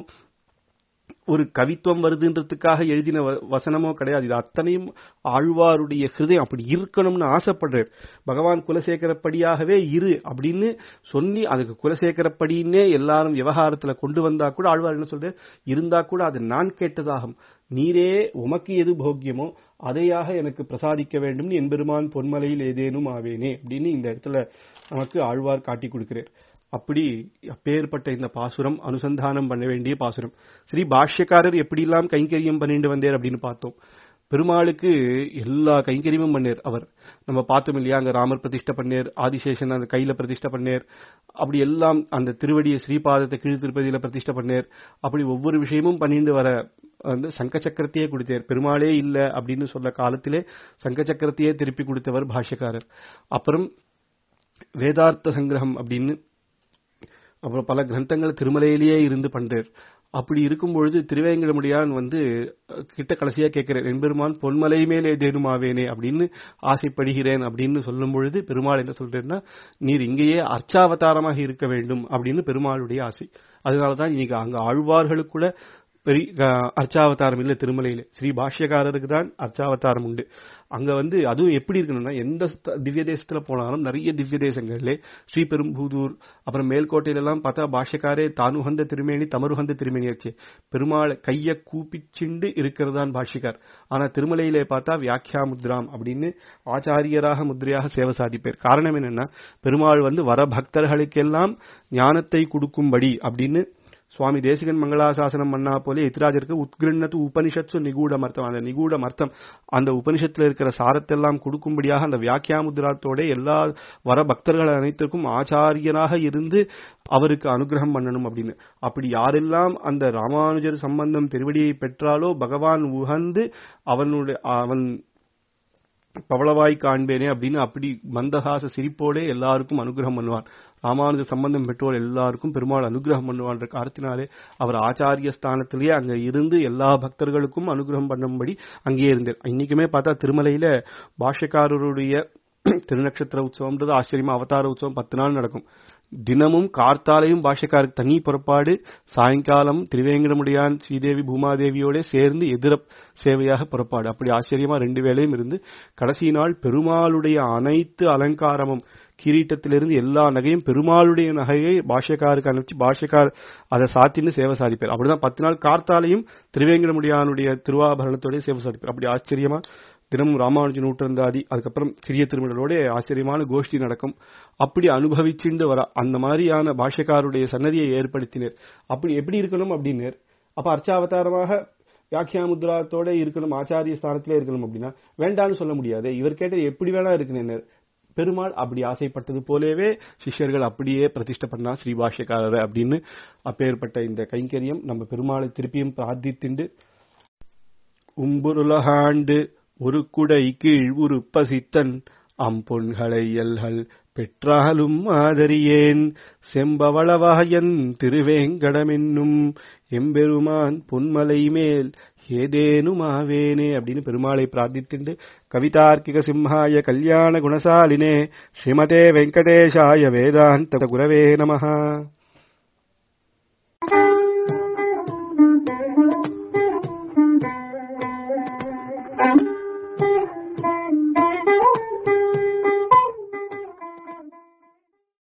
ஒரு கவித்துவம் வருதுன்றதுக்காக எழுதின வ- வசனமோ கிடையாது இது அத்தனையும் ஆழ்வாருடைய ஹிருதயம் அப்படி இருக்கணும்னு ஆசைப்படுறார் பகவான் குலசேகரப்படியாகவே இரு அப்படின்னு சொல்லி அதுக்கு குலசேகரப்படின்னே எல்லாரும் விவகாரத்துல கொண்டு வந்தா கூட ஆழ்வார் என்ன சொல்றார் இருந்தா கூட அது நான் கேட்டதாகும் நீரே உமக்கு எது போக்கியமோ அதையாக எனக்கு பிரசாதிக்க வேண்டும் என்பெருமான் பொன்மலையில் ஏதேனும் ஆவேனே அப்படின்னு இந்த இடத்துல நமக்கு ஆழ்வார் காட்டி கொடுக்கிறார் அப்படி அப்பேற்பட்ட இந்த பாசுரம் அனுசந்தானம் பண்ண வேண்டிய பாசுரம் சரி பாஷ்யக்காரர் எப்படிலாம் கைங்கரியம் பண்ணிட்டு வந்தார் அப்படின்னு பார்த்தோம் பெருமாளுக்கு எல்லா கைங்கரியமும் பண்ணார் அவர் நம்ம பார்த்தோம் இல்லையா அங்க ராமர் பிரதிஷ்டை பண்ணார் ஆதிசேஷன் அந்த கையில பிரதிஷ்டை பண்ணார் அப்படி எல்லாம் அந்த திருவடியை ஸ்ரீபாதத்தை கீழ் திருப்பதியில பிரதிஷ்டை பண்ணார் அப்படி ஒவ்வொரு விஷயமும் பண்ணிட்டு வர வந்து சங்க சக்கரத்தையே கொடுத்தார் பெருமாளே இல்ல அப்படின்னு சொல்ல காலத்திலே சங்க சக்கரத்தையே திருப்பி கொடுத்தவர் பாஷ்யக்காரர் அப்புறம் வேதார்த்த சங்கிரகம் அப்படின்னு அப்புறம் பல கிரந்தங்கள் திருமலையிலேயே இருந்து பண்றார் அப்படி இருக்கும் பொழுது திருவேங்கடமுடியான் வந்து அஹ், கிட்ட கடைசியா கேட்கிறார் எம்பெருமான் பொன்மலை மேலே ஏதேனும் ஆவேனே அப்படின்னு ஆசைப்படுகிறேன் அப்படின்னு சொல்லும் பொழுது பெருமாள் என்ன சொல்றேன்னா நீர் இங்கேயே அர்ச்சாவதாரமாக இருக்க வேண்டும் அப்படின்னு பெருமாளுடைய ஆசை அதனாலதான் இன்னைக்கு அங்க ஆழ்வார்களுக்குள்ள பெரிய அஹ், அர்ச்சாவதாரம் இல்ல திருமலையில ஸ்ரீ பாஷ்யக்காரருக்கு தான் அர்ச்சாவதாரம் உண்டு அங்க வந்து அதுவும் எப்படி இருக்கணும்னா எந்த ஸ்த- திவ்ய தேசத்துல போனாலும் நிறைய திவ்ய தேசங்கள்ல ஸ்ரீபெரும்புதூர் அப்புறம் மேல்கோட்டையில எல்லாம் பார்த்தா பாஷ்யக்காரே தானுகந்த திருமேனி தமருகந்த திருமேனி ஆச்சு பெருமாள் கைய கூப்பிச்சிண்டு இருக்கிறதான் பாஷ்யக்கார் ஆனா திருமலையிலே பார்த்தா வியாக்கியா முத்ராம் அப்படின்னு ஆச்சாரியராக முத்ரையாக சேவை சாதிப்பார் காரணம் என்னன்னா பெருமாள் வந்து வர பக்தர்களுக்கெல்லாம் ஞானத்தை கொடுக்கும்படி அப்படின்னு சுவாமி தேசிகன் மங்களாசாசனம் பண்ணா போலே இத்திராஜருக்கு உத்கிருண்ணத்து உபனிஷத்சு நிகூடம் அர்த்தம் அந்த நிகூடம் அர்த்தம் அந்த உபனிஷத்துல இருக்கிற சாரத்தெல்லாம் கொடுக்கும்படியாக அந்த வியாக்கியா முத்ராத்தோட எல்லா வர பக்தர்கள் அனைத்திற்கும் ஆச்சாரியனாக இருந்து அவருக்கு அனுகிரகம் பண்ணணும் அப்படின்னு அப்படி யாரெல்லாம் அந்த ராமானுஜர் சம்பந்தம் திருவடியை பெற்றாலோ பகவான் உகந்து அவனுடைய அவன் பவளவாய் காண்பேனே அப்படின்னு அப்படி மந்தகாச சிரிப்போடே எல்லாருக்கும் அனுகிரகம் பண்ணுவான் ராமானுஜ சம்பந்தம் பெற்றோர் எல்லாருக்கும் பெருமாள் அனுகிரகம் பண்ணுவான்ற காரணத்தினாலே அவர் ஆச்சாரிய ஸ்தானத்திலேயே அங்க இருந்து எல்லா பக்தர்களுக்கும் அனுகிரகம் பண்ணும்படி அங்கேயே இருந்தார் இன்னைக்குமே பார்த்தா திருமலையில பாஷ்யக்காரருடைய திருநக்ஷத்திர உற்சவம்ன்றது ஆச்சரியமா அவதார உற்சவம் பத்து நாள் நடக்கும் தினமும் கார்த்தாலையும் பாஷ்யக்காருக்கு தனி புறப்பாடு சாயங்காலம் திருவேங்கடமுடியான் ஸ்ரீதேவி பூமாதேவியோட சேர்ந்து எதிர சேவையாக புறப்பாடு அப்படி ஆச்சரியமா ரெண்டு வேளையும் இருந்து கடைசி நாள் பெருமாளுடைய அனைத்து அலங்காரமும் கிரீட்டத்திலிருந்து எல்லா நகையும் பெருமாளுடைய நகையை பாஷ்யக்காருக்கு அனுப்பிச்சு பாஷ்யக்கார் அதை சாத்தின்னு சேவை சாதிப்பார் அப்படிதான் பத்து நாள் கார்த்தாலையும் திருவேங்கடமுடியானுடைய திருவாபரணத்தோட சேவை சாதிப்பார் அப்படி ஆச்சரியமா தினமும் ராமானுஜ நூற்றந்தாதி அதுக்கப்புறம் சிறிய திருமணலோட ஆச்சரியமான கோஷ்டி நடக்கும் அப்படி அனுபவிச்சுண்டு வர அந்த மாதிரியான பாஷ்யக்காருடைய சன்னதியை ஏற்படுத்தினர் அப்படி எப்படி இருக்கணும் அப்படின்னர் அப்ப அர்ச்சாவதாரமாக வியாக்கியா முத்ராத்தோட இருக்கணும் ஆச்சாரிய ஸ்தானத்திலே இருக்கணும் அப்படின்னா வேண்டான்னு சொல்ல முடியாது இவர் கேட்டது எப்படி வேணா இருக்கணும் பெருமாள் அப்படி ஆசைப்பட்டது போலவே சிஷ்யர்கள் அப்படியே பிரதிஷ்டை பண்ணா ஸ்ரீபாஷ்யக்காரர் அப்படின்னு அப்பேற்பட்ட இந்த கைங்கரியம் நம்ம பெருமாளை திருப்பியும் பிரார்த்தித்துண்டு உம்புருலகாண்டு ஒரு குடை கீழ் உருப்பசித்தன் அம்பொன்களை எல்கள் பெற்றாலும் ஆதரியேன் செம்பவளவாயன் திருவேங்கடமென்னும் எம்பெருமான் பொன்மலை மேல் ஏதேனுமாவேனே அப்படின்னு பெருமாளை பிரார்த்தித்துண்டு கவிதார்க்கிக சிம்ஹாய கல்யாண குணசாலினே ஸ்ரீமதே வெங்கடேஷாய வேதாந்த குரவே நமஹா